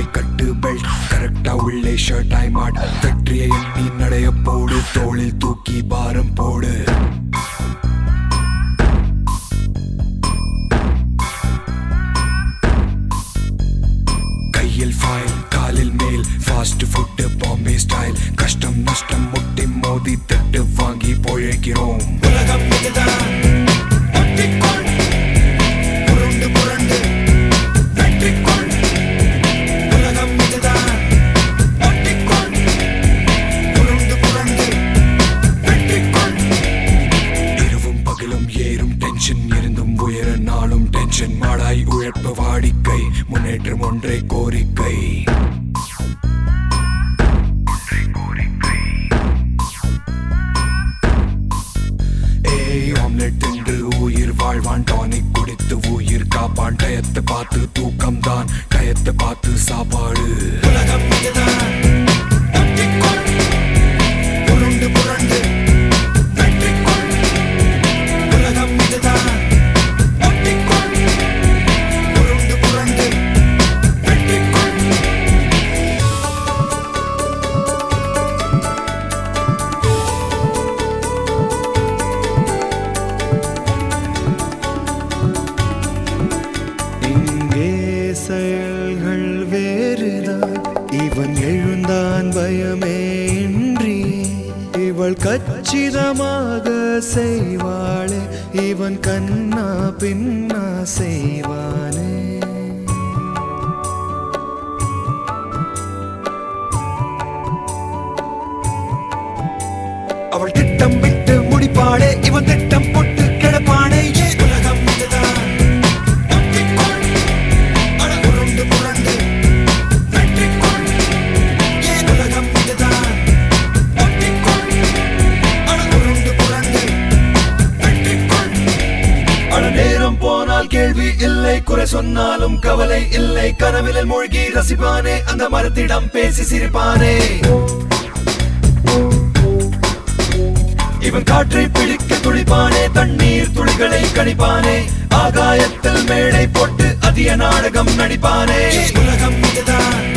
கட்டு belt கரெக்டா உள்ளே shirt ஆய் மாட் வெற்றியை எண்ணி நடைய போடு தோளில் தூக்கி பாரம் போடு கையில் ஃபைல் காலில் மேல் ஃபாஸ்ட் ஃபுட் பாம்பே ஸ்டைல் கஷ்டம் நஷ்டம் முட்டி மோதி தட்டு வாங்கி பொழைக்கிறோம் உலகம் இதுதான் ஒட்டிக்கொள் புரண்டு புரண்டு வெற்றிக்கொள் உலகம் இதுதான் ஒட்டிக்கொள் புரண்டு புரண்டு வெற்றிக்கொள் இரவும் பகலும் ஏறும் டென்ஷன் இருந்தும் உயர நாளும் டென்ஷன் மாடாய் உழைப்பு வாடிக்கை முன்னேற்றம் ஒன்றே கோரிக்கை ஏய் ஆம்லெட் தின்று உயிர் வாழ்வான் டானிக் குடித்து உயிர் காப்பான் டயத்தை பார்த்து தூக்கம் தான் டயத்தை பார்த்து சாப்பாடு உலகம் இதுதான் ஒட்டிக்கொள் புரண்டு புரண்டு வெற்றிக்கொள் உலகம் இதுதான் ஒட்டிக்கொள் புரண்டு புரண்டு வெற்றிக்கொள் இங்கே செயல்கள் வேறுதான் இவன் எழுந்தான் பயமே இன்றி இவள் கச்சிதமாக செய்வாளே இவன் கண்ணா பின்னா செய்வானே அவள் திட்டம் விட்டு முடிப்பாளே இவன் திட்டம் போட்டு கிடப்பானே ஏ உலகம் இதுதான் ஒட்டிக்கொள் அட புரண்டு புரண்டு வெற்றிக்கொள் ஏன் உலகம் இதுதான் ஒட்டிக்கொள் அட புரண்டு புரண்டு வெற்றிக்கொள் அட நேரம் போனால் கேள்வி இல்லை குறை சொன்னாலும் கவலை இல்லை கனவிலில் மூழ்கி ரசிப்பானே அந்த மரத்திடம் பேசி சிரிப்பானே இவன் காற்றை பிடிக்க துடிப்பானே தண்ணீர் துளிகளை கணிப்பானே ஆகாயத்தில் மேடை போட்டு அதிக நாடகம் நடிப்பானே ஏன் உலகம் இதுதான்